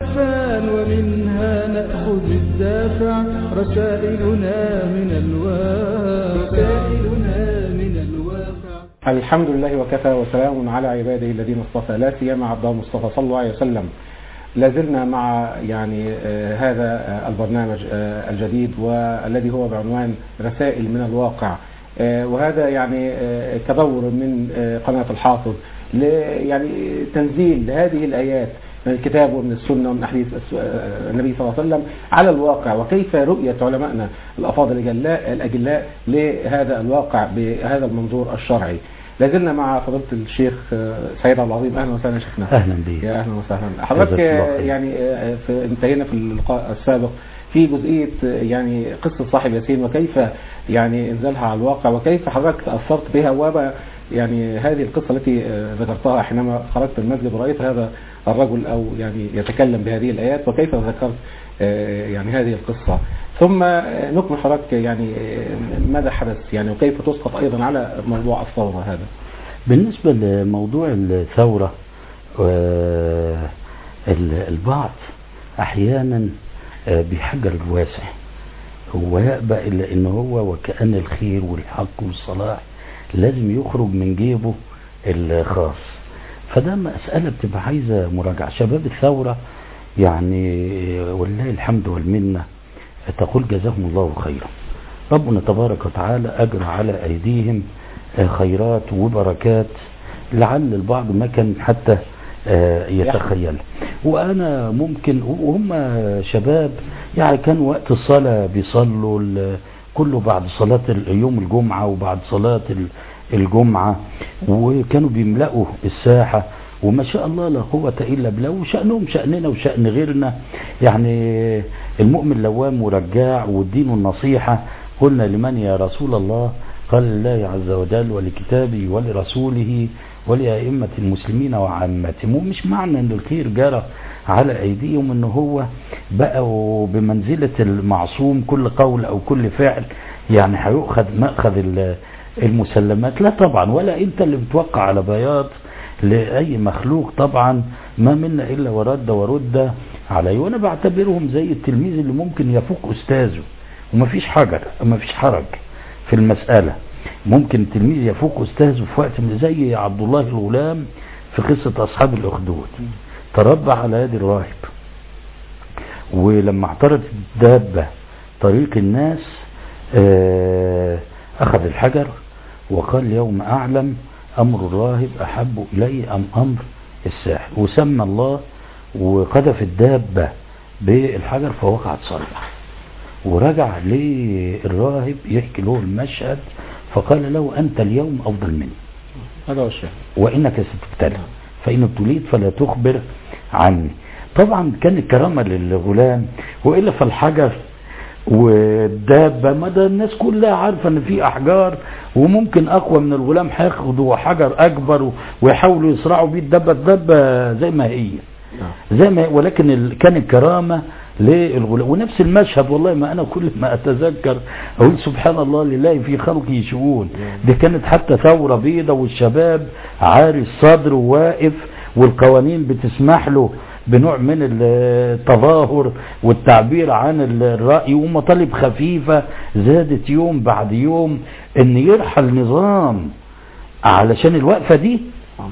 الأكفان ومنها نأخذ الدافع رسائلنا من الواقع رسائلنا من الواقع الحمد لله وكفى وسلام على عباده الذين اصطفى لا سيما عبده المصطفى صلى الله عليه وسلم لازلنا مع يعني آه هذا آه البرنامج آه الجديد والذي هو بعنوان رسائل من الواقع وهذا يعني كدور من قناة الحافظ يعني تنزيل هذه الآيات من الكتاب ومن السنة ومن أحاديث النبي صلى الله عليه وسلم على الواقع وكيف رؤية علمائنا الأفاضل الأجلاء, الأجلاء لهذا الواقع بهذا المنظور الشرعي لازلنا مع فضيلة الشيخ سيد عبد العظيم اهلا وسهلا شيخنا اهلا بك يا اهلا وسهلا حضرتك يعني في انتهينا في اللقاء السابق في جزئية يعني قصة صاحب ياسين وكيف يعني انزلها على الواقع وكيف حضرتك تأثرت بها وما يعني هذه القصة التي ذكرتها حينما خرجت من المسجد ورأيت هذا الرجل أو يعني يتكلم بهذه الآيات وكيف ذكرت يعني هذه القصة ثم نكمل حضرتك يعني ماذا حدث يعني وكيف تسقط أيضا على موضوع الثورة هذا بالنسبة لموضوع الثورة البعض أحيانا بحجر الواسع ويأبى إلا إن هو وكأن الخير والحق والصلاح لازم يخرج من جيبه الخاص فده مسألة بتبقى عايزة مراجعة شباب الثورة يعني ولله الحمد والمنة تقول جزاهم الله خيرا ربنا تبارك وتعالى أجرى على أيديهم خيرات وبركات لعل البعض ما كان حتى يتخيل وانا ممكن وهم شباب يعني كان وقت الصلاة بيصلوا كله بعد صلاة يوم الجمعة وبعد صلاة الجمعة وكانوا بيملأوا الساحة وما شاء الله لا قوة إلا بالله وشأنهم شأننا وشأن غيرنا يعني المؤمن لوام ورجاع والدين النصيحة قلنا لمن يا رسول الله قال لله عز وجل ولكتابه ولرسوله ولأئمة المسلمين وعامتهم ومش معنى ان الخير جرى على ايديهم ان هو بقوا بمنزلة المعصوم كل قول او كل فعل يعني هيؤخذ مأخذ المسلمات لا طبعا ولا انت اللي بتوقع على بياض لأي مخلوق طبعا ما منا إلا ورد ورد عليه وأنا بعتبرهم زي التلميذ اللي ممكن يفوق أستاذه ومفيش حجر مفيش حرج في المسألة ممكن التلميذ يفوق أستاذه في وقت زي عبد الله الغلام في قصة أصحاب الأخدود تربى على يد الراهب ولما اعترضت الدابة طريق الناس أخذ الحجر وقال يوم أعلم أمر الراهب أحب إلي أم أمر الساحر وسمى الله وقذف الدابة بالحجر فوقعت صرخة ورجع للراهب يحكي له المشهد فقال له أنت اليوم أفضل مني هذا هو الشيء وإنك ستبتلى فإن ابتليت فلا تخبر عني طبعا كانت كرامة للغلام وإلا فالحجر والدابة ما ده الناس كلها عارفة ان في احجار وممكن اقوى من الغلام هياخدوا حجر اكبر ويحاولوا يسرعوا بيه الدابة الدابة زي ما هي زي ما هي ولكن ال... كانت كرامة للغلام ونفس المشهد والله ما انا كل ما اتذكر اقول سبحان الله لله في خلقه شؤون دي كانت حتى ثورة بيضة والشباب عاري الصدر وواقف والقوانين بتسمح له بنوع من التظاهر والتعبير عن الرأي ومطالب خفيفة زادت يوم بعد يوم ان يرحل نظام علشان الوقفة دي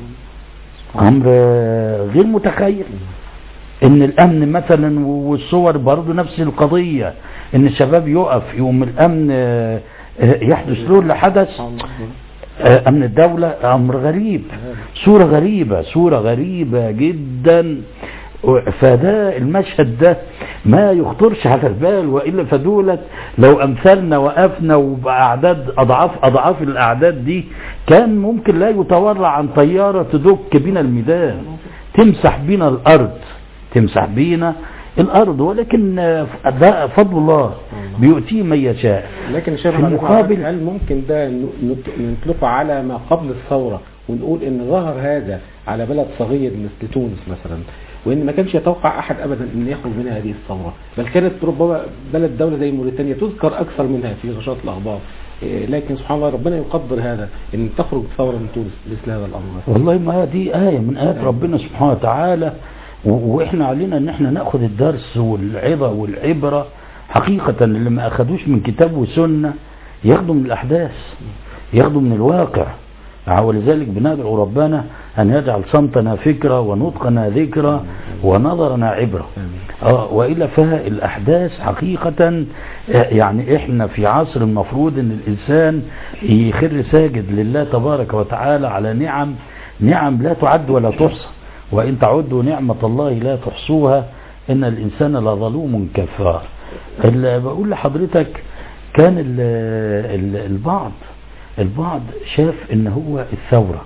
امر غير متخيل ان الامن مثلا والصور برضه نفس القضية ان الشباب يقف يوم الامن يحدث له اللي حدث امن الدولة امر غريب صورة غريبة صورة غريبة جدا فده المشهد ده ما يخطرش على البال وإلا فدولت لو أمثالنا وقفنا وبأعداد أضعاف أضعاف الأعداد دي كان ممكن لا يتورع عن طيارة تدك بنا الميدان تمسح بنا الأرض تمسح بينا الأرض ولكن ده فضل الله بيؤتيه من يشاء لكن الشيخ في المقابل هل ممكن ده نطلقه على ما قبل الثورة ونقول ان ظهر هذا على بلد صغير مثل تونس مثلا وان ما كانش يتوقع احد ابدا ان يخرج منها هذه الثوره بل كانت ربما بلد دوله زي موريتانيا تذكر اكثر منها في نشاط الاخبار لكن سبحان الله ربنا يقدر هذا ان تخرج ثوره من تونس مثل هذا الامر والله ما دي ايه من ايات ربنا سبحانه وتعالى و- واحنا علينا ان احنا ناخد الدرس والعظة والعبرة حقيقة اللي ما اخدوش من كتاب وسنة ياخدوا من الاحداث ياخدوا من الواقع ولذلك بندعو ربنا ان يجعل صمتنا فكرة ونطقنا ذكرى ونظرنا عبرة اه والا فالاحداث حقيقة آه، يعني احنا في عصر المفروض ان الانسان يخر ساجد لله تبارك وتعالى على نعم نعم لا تعد ولا تحصى وان تعدوا نعمة الله لا تحصوها ان الانسان لظلوم كفار اللي بقول لحضرتك كان ال ال البعض البعض شاف ان هو الثورة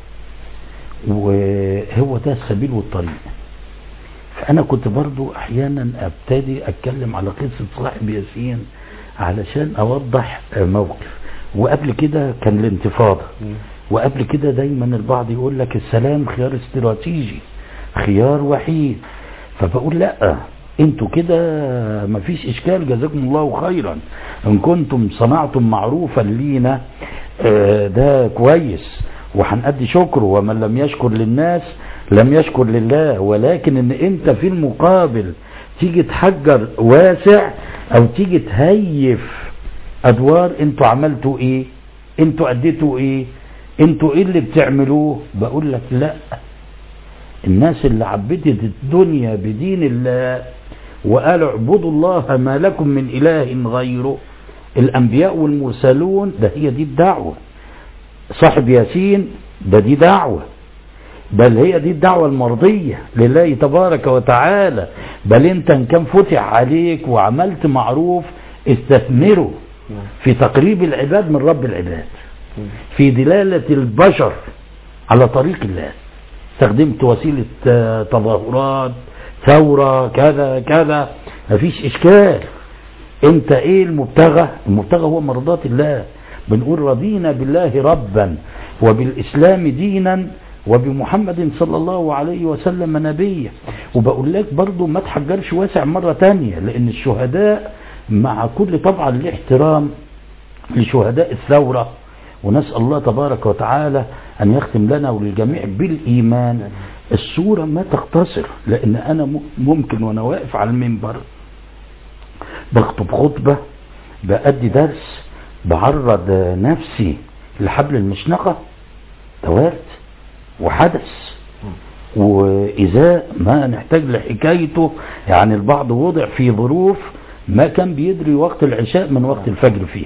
وهو ده السبيل والطريق فأنا كنت برضو أحيانا أبتدي أتكلم على قصة صاحب ياسين علشان أوضح موقف وقبل كده كان الانتفاضة وقبل كده دايما البعض يقول لك السلام خيار استراتيجي خيار وحيد فبقول لا انتوا كده مفيش اشكال جزاكم الله خيرا ان كنتم صنعتم معروفا لينا آه، ده كويس وهنأدي شكره ومن لم يشكر للناس لم يشكر لله ولكن ان انت في المقابل تيجي تحجر واسع او تيجي تهيف ادوار انتوا عملتوا ايه انتوا اديتوا ايه انتوا ايه اللي بتعملوه بقول لك لا الناس اللي عبدت الدنيا بدين الله وقالوا اعبدوا الله ما لكم من اله غيره الانبياء والمرسلون ده هي دي الدعوه صاحب ياسين ده دي دعوه بل هي دي الدعوة المرضية لله تبارك وتعالى بل انت ان كان فتح عليك وعملت معروف استثمره في تقريب العباد من رب العباد في دلالة البشر على طريق الله استخدمت وسيلة آه، تظاهرات ثورة كذا كذا مفيش اشكال انت ايه المبتغى المبتغى هو مرضاة الله بنقول رضينا بالله ربا وبالاسلام دينا وبمحمد صلى الله عليه وسلم نبيا وبقول لك برضو ما تحجرش واسع مرة تانية لان الشهداء مع كل طبعا الاحترام لشهداء الثورة ونسأل الله تبارك وتعالى أن يختم لنا وللجميع بالإيمان الصورة ما تقتصر لأن أنا م- ممكن وأنا واقف على المنبر بخطب خطبة بأدي درس بعرض نفسي لحبل المشنقة ده وارد وحدث وإذا ما نحتاج لحكايته يعني البعض وضع في ظروف ما كان بيدري وقت العشاء من وقت الفجر فيه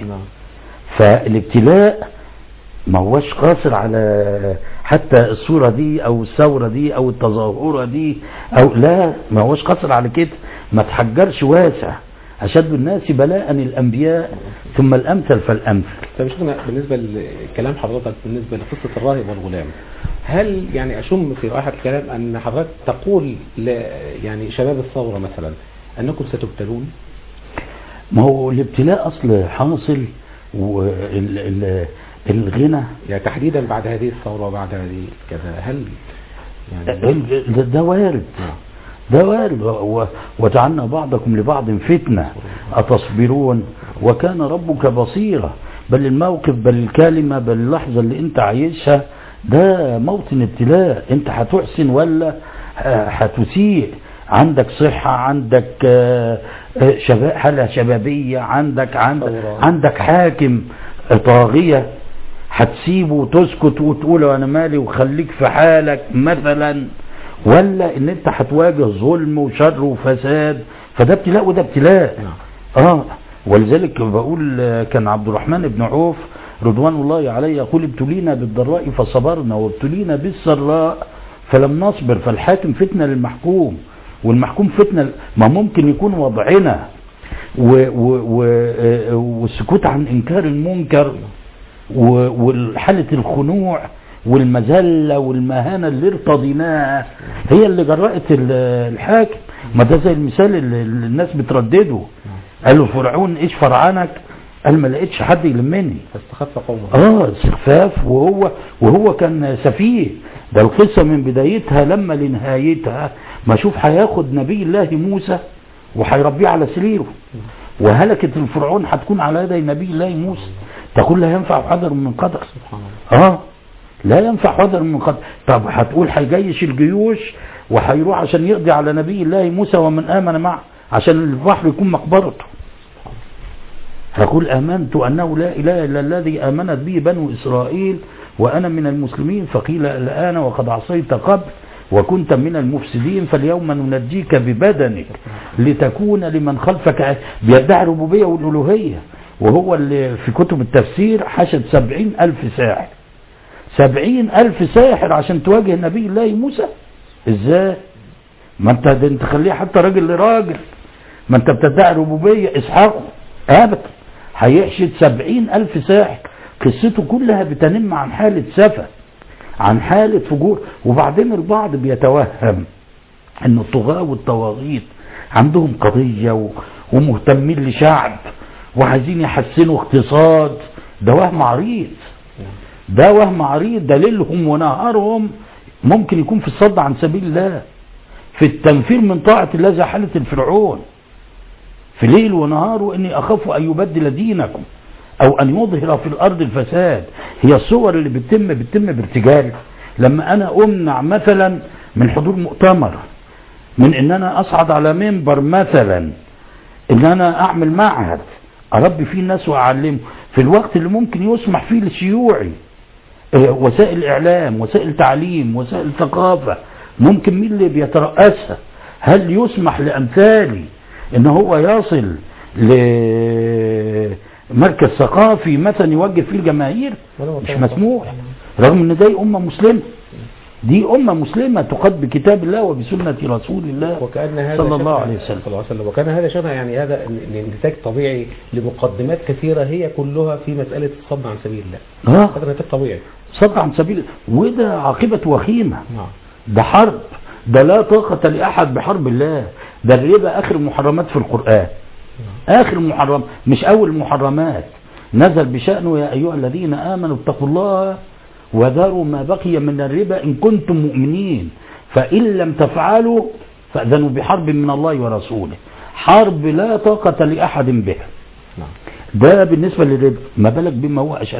فالابتلاء ما هوش قاصر على حتى الصورة دي او الثورة دي او التظاهرة دي او لا ما هوش قاصر على كده ما تحجرش واسع أشد الناس بلاء الأنبياء ثم الأمثل فالأمثل طيب شيخنا بالنسبة لكلام حضرتك بالنسبة لقصة الراهب والغلام هل يعني أشم في رائحة الكلام أن حضرتك تقول ل يعني شباب الثورة مثلا أنكم ستبتلون ما هو الابتلاء أصل حاصل والغنى يعني تحديدا بعد هذه الثورة وبعد هذه كذا هل يعني ال- ده وارد ده وارد و- و- وجعلنا بعضكم لبعض فتنة أتصبرون وكان ربك بصيرا بل الموقف بل الكلمة بل اللحظة اللي انت عايشها ده موطن ابتلاء انت هتحسن ولا ه- هتسيء عندك صحة عندك آه، آه، شباب حالة شبابية عندك عندك ثورة. عندك حاكم طاغية هتسيبه وتسكت وتقول انا مالي وخليك في حالك مثلا ولا ان انت هتواجه ظلم وشر وفساد فده ابتلاء وده ابتلاء نعم. اه ولذلك بقول آه، كان عبد الرحمن بن عوف رضوان الله عليه يقول ابتلينا بالضراء فصبرنا وابتلينا بالسراء فلم نصبر فالحاكم فتنة للمحكوم والمحكوم فتنة ما ممكن يكون وضعنا و- و- و- آه، والسكوت عن انكار المنكر و- وحالة الخنوع والمذلة والمهانة اللي ارتضيناها هي اللي جرأت ال- الحاكم ما ده زي المثال اللي اللي الناس بتردده قالوا فرعون ايش فرعنك قال ما لقيتش حد يلمني فاستخف قومه اه استخفاف وهو وهو كان سفيه ده القصة من بدايتها لما لنهايتها ما شوف هياخد نبي الله موسى وهيربيه على سريره وهلكة الفرعون هتكون على يدي نبي الله موسى تقول لا ينفع حذر من قدر سبحان الله اه لا ينفع حذر من قدر طب هتقول هيجيش الجيوش وهيروح عشان يقضي على نبي الله موسى ومن آمن معه عشان البحر يكون مقبرته فقل آمنت أنه لا إله إلا الذي آمنت به بنو إسرائيل وأنا من المسلمين فقيل الآن وقد عصيت قبل وكنت من المفسدين فاليوم ننجيك ببدنك لتكون لمن خلفك آية. بيدعي الربوبية والألوهية وهو اللي في كتب التفسير حشد سبعين ألف ساحر سبعين ألف ساحر عشان تواجه نبي الله موسى ازاي ما انت ده انت خليه حتى راجل لراجل ما انت بتدعي ربوبية اسحاق ابدا هيحشد سبعين ألف ساحر قصته كلها بتنم عن حالة سفة عن حالة فجور وبعدين البعض بيتوهم ان الطغاة والطواغيت عندهم قضية و- ومهتمين لشعب وعايزين يحسنوا اقتصاد ده وهم عريض ده وهم عريض ده ليلهم ونهارهم ممكن يكون في الصد عن سبيل الله في التنفير من طاعة الله زي حالة الفرعون في ليل ونهار واني اخاف ان يبدل دينكم او ان يظهر في الارض الفساد هي الصور اللي بتتم بتتم بارتجال لما انا امنع مثلا من حضور مؤتمر من ان انا اصعد على منبر مثلا ان انا اعمل معهد اربي فيه الناس واعلمه في الوقت اللي ممكن يسمح فيه للشيوعي آه، وسائل اعلام وسائل تعليم وسائل ثقافه ممكن مين اللي بيترأسها هل يسمح لامثالي ان هو يصل لمركز ثقافي مثلا يوجه فيه الجماهير مش مسموح رغم ان دي امه مسلمه دي امه مسلمه تقاد بكتاب الله وبسنه رسول الله وكأن هذا صلى الله شبه- عليه وسلم. صلى الله عليه وسلم وكان هذا شبه يعني هذا الانتاج طبيعي لمقدمات كثيرة هي كلها في مسألة الصد عن سبيل الله اه هذا نتاج طبيعي صد عن سبيل وده عاقبه وخيمه نعم ده حرب ده لا طاقة لأحد بحرب الله ده الربا آخر المحرمات في القرآن آخر محرم مش أول محرمات نزل بشأنه يا أيها الذين آمنوا اتقوا الله وذروا ما بقي من الربا إن كنتم مؤمنين فإن لم تفعلوا فأذنوا بحرب من الله ورسوله حرب لا طاقة لأحد بها نعم ده بالنسبة للربا ما بالك بما هو أشد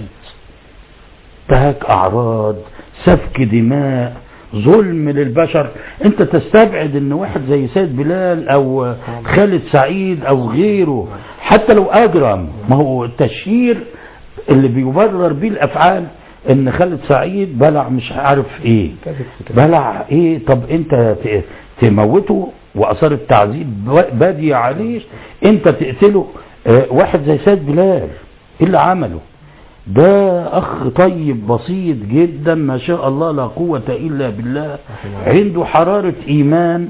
انتهاك أعراض سفك دماء ظلم للبشر انت تستبعد ان واحد زي سيد بلال او خالد سعيد او غيره حتى لو اجرم ما هو التشهير اللي بيبرر بيه الافعال ان خالد سعيد بلع مش عارف ايه كذب في كذب. بلع ايه طب انت ت- تموته واثار التعذيب بادية عليه انت تقتله اه واحد زي سيد بلال ايه اللي عمله ده اخ طيب بسيط جدا ما شاء الله لا قوة الا بالله عنده حرارة ايمان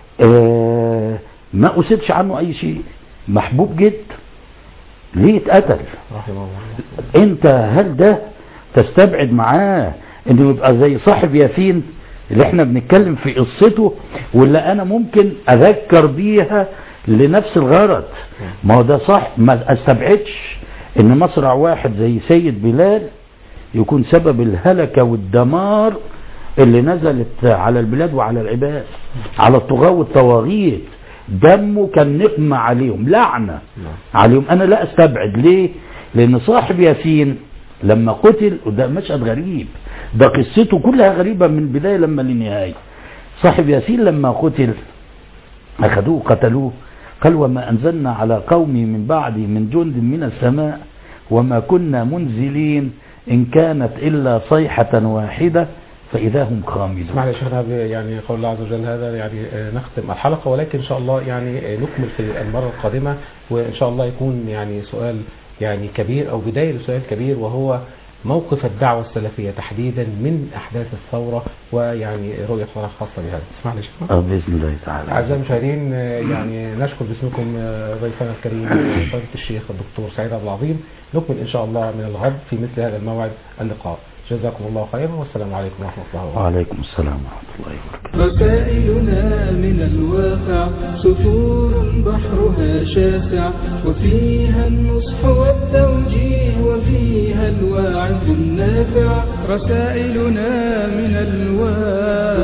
اه ما اسيبش عنه اي شيء محبوب جدا ليه اتقتل رحمه الله انت هل ده تستبعد معاه انه يبقى زي صاحب ياسين اللي احنا بنتكلم في قصته واللي انا ممكن اذكر بيها لنفس الغرض ما هو ده صح ما استبعدش ان مصرع واحد زي سيد بلال يكون سبب الهلكة والدمار اللي نزلت على البلاد وعلى العباد على الطغاة والطواغيت دمه كان نقمة عليهم لعنة عليهم انا لا استبعد ليه لان صاحب ياسين لما قتل وده مشهد غريب ده قصته كلها غريبة من بداية لما لنهاية صاحب ياسين لما قتل أخذوه قتلوه قال وما أنزلنا على قومي من بعدي من جند من السماء وما كنا منزلين إن كانت إلا صيحة واحدة فإذا هم خامدون اسمح لي يا شيخنا ب- يعني قول الله عز وجل هذا يعني آه، نختم الحلقة ولكن إن شاء الله يعني آه، نكمل في المرة القادمة وإن شاء الله يكون يعني سؤال يعني كبير أو بداية لسؤال كبير وهو موقف الدعوة السلفية تحديدا من أحداث الثورة ويعني رؤية حضرتك خاصة بهذا اسمح لي يا شيخنا آه بإذن الله تعالى أعزائي المشاهدين آه، يعني نشكر باسمكم آه، ضيفنا الكريم آه، فضيلة الشيخ الدكتور سعيد عبد العظيم نكمل إن شاء الله من الغد في مثل هذا الموعد اللقاء جزاكم الله خيرا والسلام عليكم ورحمة الله وبركاته وعليكم السلام ورحمة الله وبركاته رسائلنا من الواقع سطور بحرها شاسع وفيها النصح والتوجيه وفيها الواعظ النافع رسائلنا من الواقع